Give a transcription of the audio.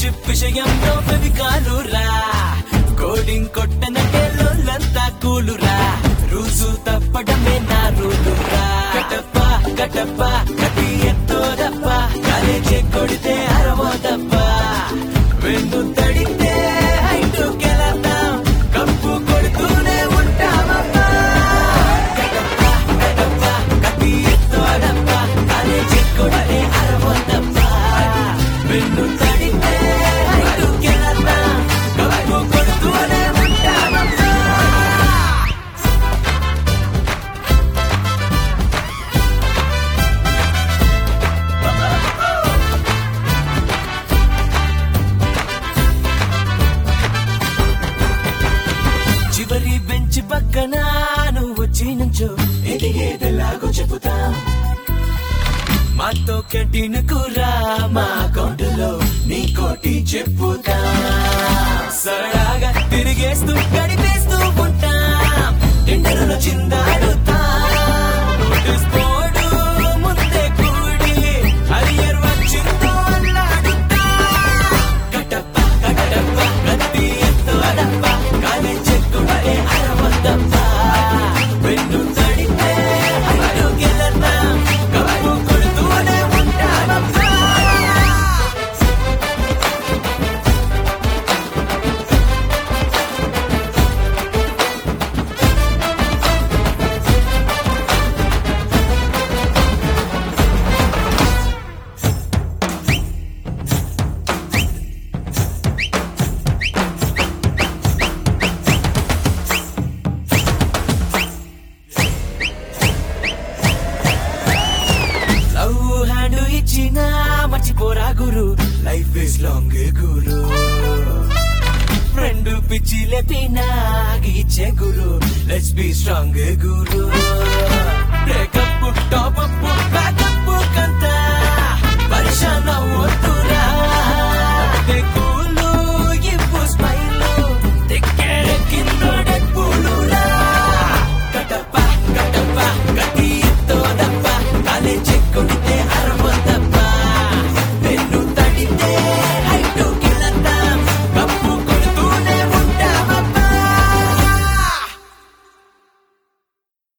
friendship విషయంలో ఫెవికాలురా coding కొట్టనకే లోలంతా కూలురా rules తప్పడమే నా రూలురా కటప్ప కటప్ప కటి ఎత్తోదప్ప కాలేజీ కొడితే అరవోదప్ప వెన్ను తడితే హైటుకెళతాం కప్పు కొడుతూనే ఉంటామమ్మా కటప్ప కటప్ప కటి ఎత్తోదప్ప కాలేజీ కొడితే అరవోదప్ప వెన్ను తడితే హైటుకెళతాం కప్పు కొడుతూనే ఉంటామమ్మా చివరి బెంచ్ పక్కన నువ్వు వచ్చి నుంచో ఇది ఏదెలాగో చెబుతాం మాతో కంటిన కూరా మా అకౌంట్లో నీ కోటి చెప్పుతా సరదాగా తిరిగేస్తూ గడిపేస్తూ ఉంటాం టెండర్లో చిందాడుతా నోటీస్ బోర్డు ముందే కూడి హరియర్ వచ్చిందో అన్నాడుతా కటప్ప కటప్ప కత్తి ఎత్తువడప్ప కాలే చెక్కుడే అరవద్దప్ప వెన్ను తడితే అటు గెలతా కప్పు కొడుతూనే ఉంటానప్ప లవ్ హ్యాండ్ ఇచ్చిన మర్చిపోరా గురు లైఫ్ ఇస్ లాంగ్ గురు ఫ్రెండ్ పిచ్చి లేపినా ఇచ్చే గురు లెట్స్ బి స్ట్రాంగ్ గురు బ్రేకప్